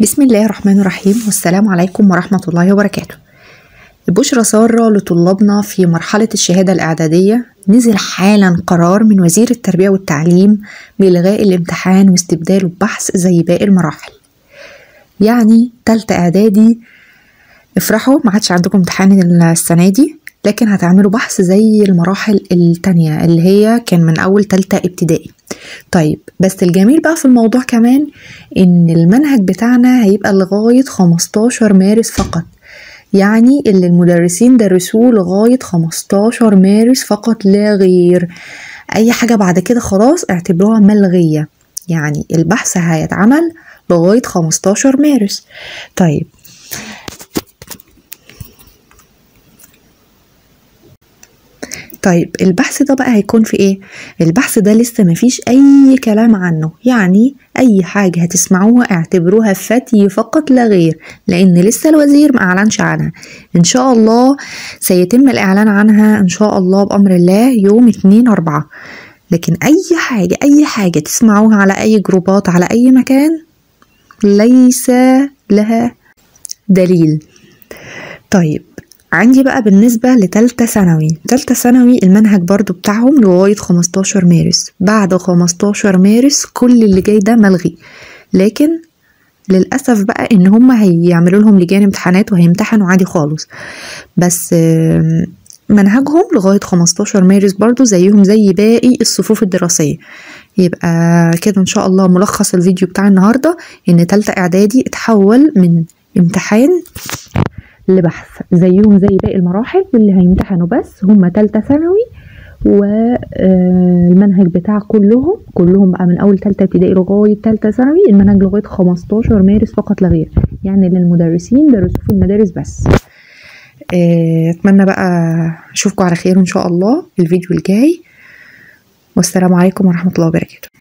بسم الله الرحمن الرحيم والسلام عليكم ورحمة الله وبركاته بشرى سارة لطلابنا في مرحلة الشهادة الإعدادية نزل حالا قرار من وزير التربية والتعليم بإلغاء الامتحان واستبداله ببحث زي باقي المراحل يعني تالتة إعدادي افرحوا ما عادش عندكم امتحان السنة دي لكن هتعملوا بحث زي المراحل التانية اللي هي كان من أول تالتة ابتدائي طيب بس الجميل بقى في الموضوع كمان ان المنهج بتاعنا هيبقى لغاية 15 مارس فقط يعني اللي المدرسين درسوه لغاية 15 مارس فقط لا غير اي حاجة بعد كده خلاص اعتبروها ملغية يعني البحث هيتعمل لغاية 15 مارس طيب طيب البحث ده بقى هيكون في ايه البحث ده لسه مفيش اي كلام عنه يعني اي حاجة هتسمعوها اعتبروها فتي فقط لا غير لان لسه الوزير ما اعلنش عنها ان شاء الله سيتم الاعلان عنها ان شاء الله بامر الله يوم 2 4 لكن اي حاجة اي حاجة تسمعوها على اي جروبات على اي مكان ليس لها دليل طيب عندي بقى بالنسبة لتالتة ثانوي تالتة ثانوي المنهج برضو بتاعهم لغاية 15 مارس بعد 15 مارس كل اللي جاي ده ملغي لكن للأسف بقى إن هما هيعملوا لهم لجان امتحانات وهيمتحنوا عادي خالص بس منهجهم لغاية 15 مارس برضو زيهم زي باقي الصفوف الدراسية يبقى كده إن شاء الله ملخص الفيديو بتاع النهاردة إن تالتة إعدادي اتحول من امتحان لبحث زيهم زي باقي المراحل واللي هيمتحنوا بس هم تالتة ثانوي والمنهج بتاع كلهم كلهم بقى من اول تالتة ابتدائي لغايه تالتة ثانوي المنهج لغايه 15 مارس فقط لا غير يعني للمدرسين درسوه في المدارس بس اتمنى بقى اشوفكم على خير ان شاء الله الفيديو الجاي والسلام عليكم ورحمه الله وبركاته